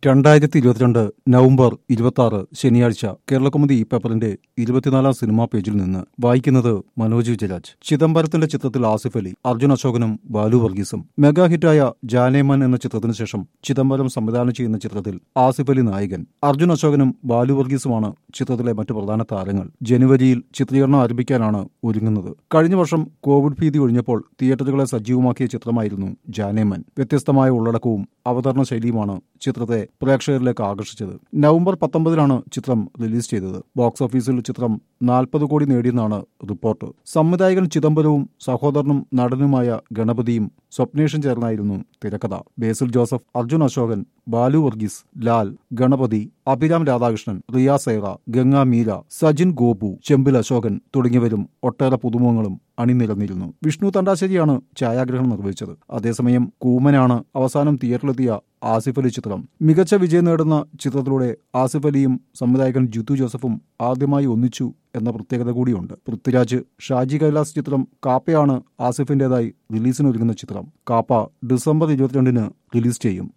രണ്ടായിരത്തി ഇരുപത്തിരണ്ട് നവംബർ ഇരുപത്തി ആറ് ശനിയാഴ്ച കേരളകൗമുദി ഈ പേപ്പറിന്റെ ഇരുപത്തിനാലാം സിനിമാ പേജിൽ നിന്ന് വായിക്കുന്നത് മനോജ് വിജയരാജ് ചിദംബരത്തിന്റെ ചിത്രത്തിൽ ആസിഫ് അലി അർജുൻ അശോകനും ബാലു വർഗീസും മെഗാ ഹിറ്റായ ജാനേമൻ എന്ന ചിത്രത്തിന് ശേഷം ചിദംബരം സംവിധാനം ചെയ്യുന്ന ചിത്രത്തിൽ ആസിഫ് അലി നായകൻ അർജുൻ അശോകനും ബാലു വർഗീസുമാണ് ചിത്രത്തിലെ മറ്റു പ്രധാന താരങ്ങൾ ജനുവരിയിൽ ചിത്രീകരണം ആരംഭിക്കാനാണ് ഒരുങ്ങുന്നത് കഴിഞ്ഞ വർഷം കോവിഡ് ഭീതി ഒഴിഞ്ഞപ്പോൾ തിയേറ്ററുകളെ സജീവമാക്കിയ ചിത്രമായിരുന്നു ജാനേമൻ വ്യത്യസ്തമായ ഉള്ളടക്കവും അവതരണ ശൈലിയുമാണ് ചിത്രത്തെ പ്രേക്ഷകരിലേക്ക് ആകർഷിച്ചത് നവംബർ പത്തൊമ്പതിനാണ് ചിത്രം റിലീസ് ചെയ്തത് ബോക്സ് ഓഫീസിൽ ചിത്രം നാൽപ്പത് കോടി നേടിയെന്നാണ് റിപ്പോർട്ട് സംവിധായകൻ ചിദംബരവും സഹോദരനും നടനുമായ ഗണപതിയും സ്വപ്നേഷും ചേർന്നായിരുന്നു തിരക്കഥ ബേസിൽ ജോസഫ് അർജുൻ അശോകൻ ബാലു വർഗീസ് ലാൽ ഗണപതി അഭിരാം രാധാകൃഷ്ണൻ റിയ സൈറ ഗംഗാ മീര സജിൻ ഗോപു ചെമ്പിൽ അശോകൻ തുടങ്ങിയവരും ഒട്ടേറെ പുതുമുഖങ്ങളും അണിനിരന്നിരുന്നു വിഷ്ണു തണ്ടാശ്ശേരിയാണ് ഛായാഗ്രഹണം നിർവഹിച്ചത് അതേസമയം കൂമനാണ് അവസാനം തിയേറ്ററിലെത്തിയ ആസിഫ് അലി ചിത്രം മികച്ച വിജയം നേടുന്ന ചിത്രത്തിലൂടെ ആസിഫ് അലിയും സംവിധായകൻ ജിത്തു ജോസഫും ആദ്യമായി ഒന്നിച്ചു എന്ന പ്രത്യേകത കൂടിയുണ്ട് പൃഥ്വിരാജ് ഷാജി കൈലാസ് ചിത്രം കാപ്പയാണ് ആസിഫിന്റേതായി റിലീസിനൊരുങ്ങുന്ന ചിത്രം കാപ്പ ഡിസംബർ ഇരുപത്തിരണ്ടിന് റിലീസ് ചെയ്യും